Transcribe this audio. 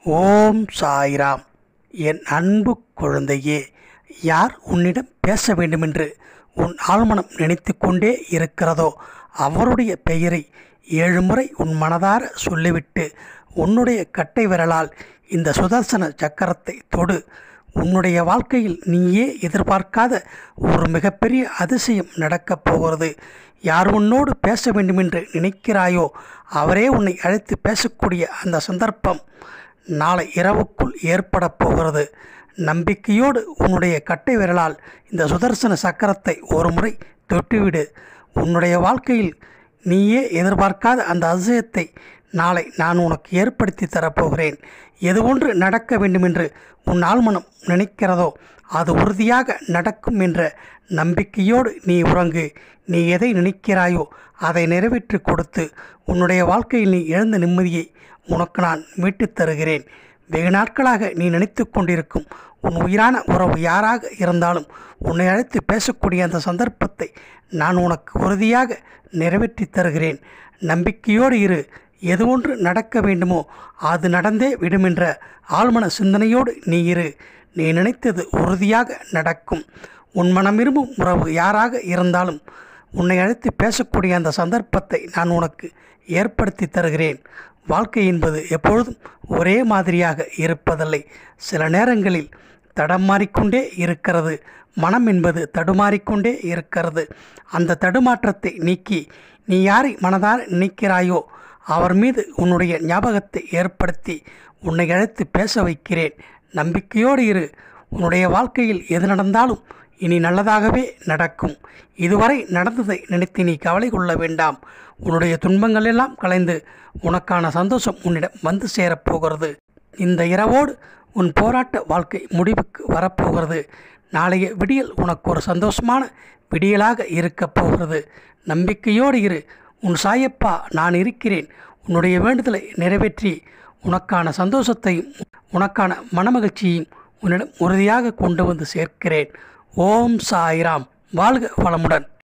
ஓம் சாய்ராம் என் அன்பு குழந்தையே யார் உன்னிடம் பேச வேண்டுமென்று உன் ஆழ்மனம் நினைத்து கொண்டே இருக்கிறதோ அவருடைய பெயரை ஏழு முறை உன் மனதார சொல்லிவிட்டு உன்னுடைய கட்டை விரலால் இந்த சுதர்சன சக்கரத்தை தொடு உன்னுடைய வாழ்க்கையில் நீயே எதிர்பார்க்காத ஒரு மிகப்பெரிய அதிசயம் நடக்கப் போகிறது யார் உன்னோடு பேச வேண்டுமென்று நினைக்கிறாயோ அவரே உன்னை அழைத்து பேசக்கூடிய அந்த சந்தர்ப்பம் நாளை இரவுக்குள் ஏற்பட போகிறது நம்பிக்கையோடு உன்னுடைய கட்டை விரலால் இந்த சுதர்சன சக்கரத்தை ஒரு முறை தொட்டுவிடு உன்னுடைய வாழ்க்கையில் நீயே எதிர்பார்க்காத அந்த அதிசயத்தை நாளை நான் உனக்கு ஏற்படுத்தி தரப்போகிறேன் எது ஒன்று நடக்க வேண்டுமென்று உன் ஆழ்மனம் நினைக்கிறதோ அது உறுதியாக நடக்கும் என்ற நம்பிக்கையோடு நீ உறங்கு நீ எதை நினைக்கிறாயோ அதை நிறைவேற்றி கொடுத்து உன்னுடைய வாழ்க்கையில் நீ இழந்த நிம்மதியை உனக்கு நான் மீட்டுத் தருகிறேன் வெகு நாட்களாக நீ நினைத்து கொண்டிருக்கும் உன் உயிரான உறவு யாராக இருந்தாலும் உன்னை அழைத்து பேசக்கூடிய அந்த சந்தர்ப்பத்தை நான் உனக்கு உறுதியாக நிறைவேற்றி தருகிறேன் நம்பிக்கையோடு இரு எது ஒன்று நடக்க வேண்டுமோ அது நடந்தே விடுமென்ற ஆழ்மன சிந்தனையோடு நீ இரு நீ நினைத்தது உறுதியாக நடக்கும் உன் மனம் விரும்பும் உறவு யாராக இருந்தாலும் உன்னை அழைத்து பேசக்கூடிய அந்த சந்தர்ப்பத்தை நான் உனக்கு ஏற்படுத்தி தருகிறேன் வாழ்க்கை என்பது எப்பொழுதும் ஒரே மாதிரியாக இருப்பதில்லை சில நேரங்களில் தடம் மாறிக்கொண்டே இருக்கிறது மனம் என்பது தடுமாறிக்கொண்டே இருக்கிறது அந்த தடுமாற்றத்தை நீக்கி நீ யாரை மனதார நினைக்கிறாயோ அவர் மீது உன்னுடைய ஞாபகத்தை ஏற்படுத்தி உன்னை அழைத்து பேச வைக்கிறேன் நம்பிக்கையோடு இரு உன்னுடைய வாழ்க்கையில் எது நடந்தாலும் இனி நல்லதாகவே நடக்கும் இதுவரை நடந்ததை நினைத்து நீ கவலை கொள்ள வேண்டாம் உன்னுடைய துன்பங்கள் எல்லாம் கலைந்து உனக்கான சந்தோஷம் உன்னிடம் வந்து சேரப்போகிறது இந்த இரவோடு உன் போராட்ட வாழ்க்கை முடிவுக்கு வரப்போகிறது நாளைய விடியல் உனக்கு ஒரு சந்தோஷமான விடியலாக இருக்கப் போகிறது நம்பிக்கையோடு இரு உன் சாயப்பா நான் இருக்கிறேன் உன்னுடைய வேண்டுதலை நிறைவேற்றி உனக்கான சந்தோஷத்தையும் உனக்கான மனமகிழ்ச்சியையும் உன்னிடம் உறுதியாக கொண்டு வந்து சேர்க்கிறேன் ஓம் சாய்ராம் வாழ்க வளமுடன்